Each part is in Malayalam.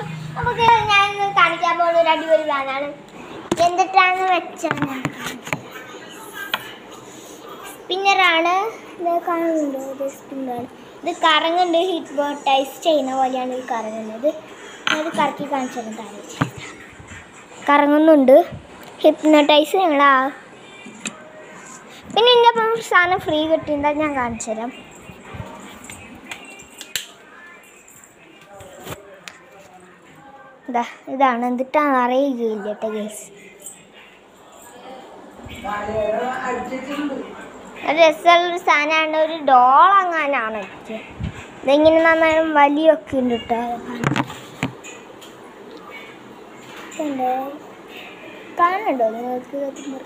നമുക്ക് ഞാൻ കാണിക്കാൻ പോകുന്ന ഒരു അടിപൊളി പ്ലാനാണ് എന്തിട്ടാന്ന് വെച്ചാൽ ഞാൻ സ്പിന്നറാണ് ഇത് കാണുന്നുണ്ടോ ഇത് സ്പിന്നറാണ് ഇത് കറങ്ങുന്നുണ്ട് ഹിപ്നോട്ടൈസ് ചെയ്യുന്ന പോലെയാണ് ഇത് കറങ്ങുന്നത് അത് കറക്കി കാണിച്ചു തരാം കറങ്ങുന്നുണ്ട് ഹിപ്നോട്ടൈസ് ഞങ്ങൾ ആ പിന്നെ എൻ്റെ അപ്പം സാധനം ഫ്രീ കിട്ടിയിട്ടുണ്ടാ ഞാൻ കാണിച്ചു തരാം ഇതാ ഇതാണ് എന്നിട്ടാണ് അറിയുകയില്ല കേട്ടോ ഗേസ് ഒരു രസമുള്ളൊരു സാധനമാണ് ഒരു ഡോൾ അങ്ങാനാണ് എനിക്ക് ഇതെങ്ങനെ നന്നായി വലിയൊക്കെ ഉണ്ട് കേട്ടോ കണ്ടോ കാണുന്നുണ്ടോ നിങ്ങൾക്ക്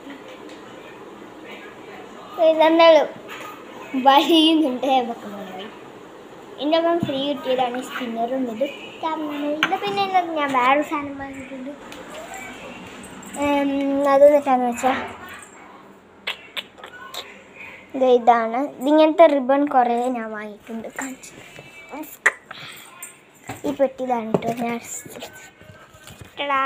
നന്നാളും വലിയുന്നുണ്ട് വെക്കുന്നത് എൻ്റെ ഒപ്പം ഫ്രീ കിട്ടിയതാണ് ഈ സ്പിന്നറും ഇത് കാരണം ഇത് പിന്നെ ഇന്നത്തെ ഞാൻ വേറൊരു സാധനം വാങ്ങിയിട്ടുണ്ട് അത് എന്നിട്ടാന്ന് വെച്ചാൽ ഇത് ഇതാണ് ഇതിങ്ങനത്തെ റിബൺ കുറേ ഞാൻ വാങ്ങിയിട്ടുണ്ട് കാണിച്ചു ഈ പെട്ടി ഇതാണ് കേട്ടോ ഞാൻ ടാ.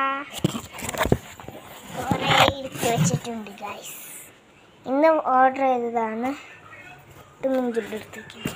കുറേ എടുത്ത് വെച്ചിട്ടുണ്ട് ഗൈസ് ഇന്ന് ഓർഡർ ചെയ്തതാണ് ഇത് മുഞ്ചിട്ട് എടുത്തിരിക്കുന്നത്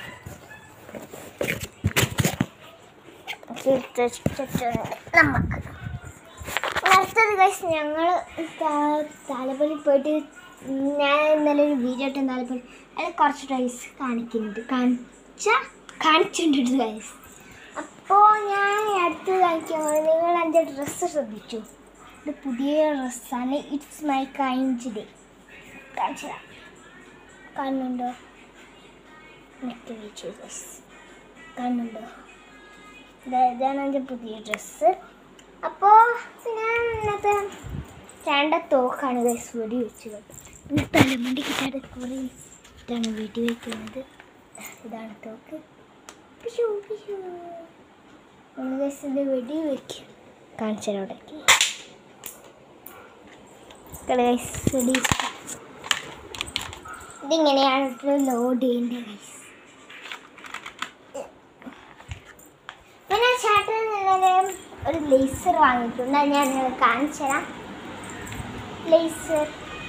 എടുത്ത് വെച്ചിട്ടുണ്ട് നമുക്ക് അടുത്തത് ഗൈസ് ഞങ്ങൾ താലപ്പൊലി പോയിട്ട് ഞാൻ ഇന്നലെ ഒരു വീഡിയോ ഇട്ട് താലപ്പൊലി അതിൽ കുറച്ച് ഡ്രൈസ് കാണിക്കുന്നുണ്ട് കാണിച്ച കാണിച്ചിട്ടുണ്ട് ഗൈസ് അപ്പോൾ ഞാൻ അടുത്ത് കാണിക്കാൻ പോകുന്നത് നിങ്ങൾ എൻ്റെ ഡ്രസ്സ് ശ്രദ്ധിച്ചു ഇത് പുതിയ ഡ്രസ്സാണ് ഇറ്റ്സ് മൈ കൈൻഡ് ഡേ കാണിച്ചു കാണുന്നുണ്ടോ നെറ്റ് വെച്ചു ഗൈസ് കാണുന്നുണ്ടോ ഇതാ ഇതാണ് എൻ്റെ പുതിയ ഡ്രസ്സ് അപ്പോൾ പിന്നെ ഇന്നത്തെ ചേണ്ട തോക്കാണ് ഗൈസ് വെടി വെച്ചത് പിന്നെ തലമുണ്ടി കിട്ടാതെ കുറേ ഇതാണ് വെടി വയ്ക്കുന്നത് ഇതാണ് തോക്ക് പിശു പിശു ഗൈസ് ഇത് വെടി വയ്ക്കുക കാണിച്ചതിനോടൊക്കെ ഗൈസ് വെടി വെച്ചു. ഇതിങ്ങനെയാണ് ലോഡ് ചെയ്യേണ്ടത് ഗൈസ് പിന്നെ ചേട്ടൻ ഇന്നലെ ഒരു ലേസർ വാങ്ങിയിട്ടുണ്ട് അത് ഞാൻ നിങ്ങൾ കാണിച്ചു തരാം ലേസർ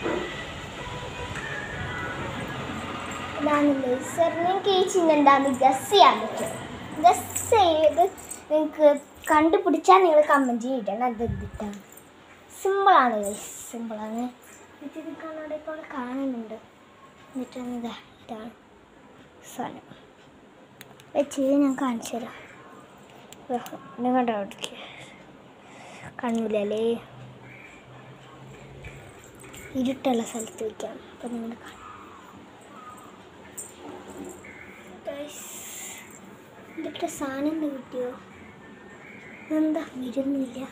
ഇതാണ് ലേസർ നിങ്ങൾക്ക് ഈ ചിഹ്നം എന്താണെന്ന് ഗസ് ചെയ്യാൻ പറ്റും ഗസ് ചെയ്ത് നിങ്ങൾക്ക് കണ്ടുപിടിച്ചാൽ നിങ്ങൾ കമൻറ്റ് ചെയ്യണം അത് എന്തിട്ടാണ് സിമ്പിളാണ് സിമ്പിളാണ് ഇത് കാണാതെ ഇപ്പോൾ കാണുന്നുണ്ട് എന്നിട്ടാണ് ഇതാ ഇതാണ് സാധനം വെച്ച് ഞാൻ കാണിച്ചു തരാം നിങ്ങളുടെ അവിടേക്ക് കാണൂലേ ഇരുട്ടുള്ള സ്ഥലത്ത് വയ്ക്കാം അപ്പം നിങ്ങൾ കാണും ഇതിട്ട് സാധനം എന്താ കിട്ടിയോ എന്താ വരുന്നില്ല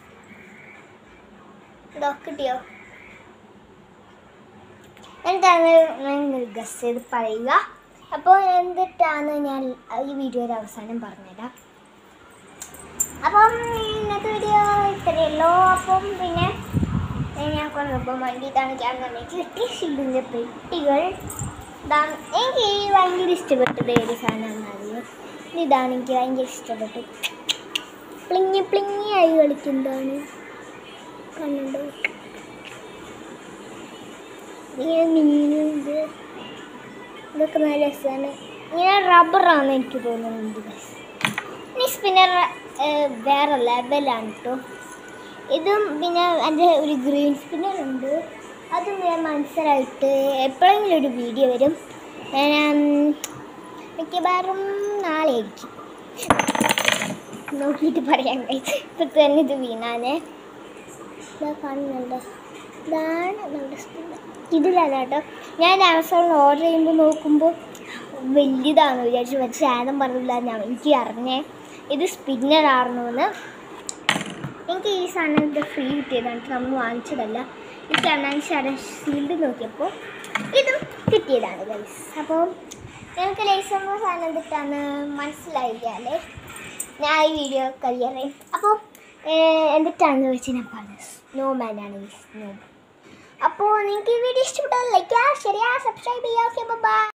ഇതോ കിട്ടിയോ എന്താണ് നിങ്ങൾ ഗസ് ചെയ്ത് പറയുക അപ്പോൾ എന്തിട്ടാണ് ഞാൻ ഈ വീഡിയോയുടെ അവസാനം പറഞ്ഞുതരാം അപ്പം ഇന്നത്തെ വീഡിയോ ഇത്രയേ ഉള്ളൂ അപ്പം പിന്നെ ഞാൻ കൊണ്ടപ്പോൾ വണ്ടി കാണിക്കാൻ എനിക്ക് കിട്ടിയ ഷീൽഡിൻ്റെ പെട്ടികൾ ഇതാണ് എനിക്ക് ഈ ഭയങ്കര ഇഷ്ടപ്പെട്ടത് ഏത് സാധനമാണെന്നറിയോ ഇതാണ് എനിക്ക് ഭയങ്കര ഇഷ്ടപ്പെട്ടത് പ്ലിങ്ങി പ്ലിങ്ങി ആയി കളിക്കുന്നതാണ് കണ്ണുണ്ടോ ഇങ്ങനെ നീങ്ങുന്നത് ഇതൊക്കെ നല്ല രസമാണ് ഇങ്ങനെ റബ്ബറാണെന്ന് എനിക്ക് തോന്നുന്നുണ്ട് guys. ഈ സ്പിന്നർ വേറെ ലെവലാണ് കേട്ടോ ഇതും പിന്നെ എൻ്റെ ഒരു ഗ്രീൻ സ്പിന്നർ ഉണ്ട് അതും ഞാൻ മനസ്സിലായിട്ട് എപ്പോഴെങ്കിലും ഒരു വീഡിയോ വരും ഞാൻ മിക്കവാറും നാളെ ആയിരിക്കും നോക്കിയിട്ട് പറയാൻ കഴിയും ഇപ്പം തന്നെ ഇത് വീണാനേ ഇതാ കാണുന്നുണ്ടോ ഇതാണ് നമ്മുടെ സ്പിന്നർ ഇതിലല്ല കേട്ടോ ഞാൻ ആമസോണിൽ ഓർഡർ ചെയ്യുമ്പോൾ നോക്കുമ്പോൾ വലിയതാണെന്ന് വിചാരിച്ചു പക്ഷേ ആരും പറഞ്ഞില്ല ഞാൻ എനിക്ക് അറിഞ്ഞേ ഇത് സ്പിന്നർ ആയിരുന്നു എന്ന് എനിക്ക് ഈ സാധനം ഇത് ഫ്രീ കിട്ടിയതാണ് നമ്മൾ വാങ്ങിച്ചതല്ല ഈ കണ്ണാൻ ഷീൽഡ് നോക്കിയപ്പോൾ ഇതും കിട്ടിയതാണ് ഗൈസ് അപ്പോൾ ഞങ്ങൾക്ക് ലൈസൻസ് സാധനം കിട്ടാന്ന് മനസ്സിലായില്ല അല്ലേ ഞാൻ ഈ വീഡിയോ കരിയറേ അപ്പോൾ എന്തിട്ടാണെന്ന് വെച്ച് ഞാൻ പറഞ്ഞത് സ്നോ മാനാണ് സ്നോ അപ്പോൾ നിങ്ങൾക്ക് ഈ വീഡിയോ ഇഷ്ടപ്പെട്ടാൽ ലൈക്ക് ചെയ്യുക ഷെയർ ചെയ്യുക സബ്സ്ക്രൈബ് ചെയ്യുക ഓക്കെ ബൈ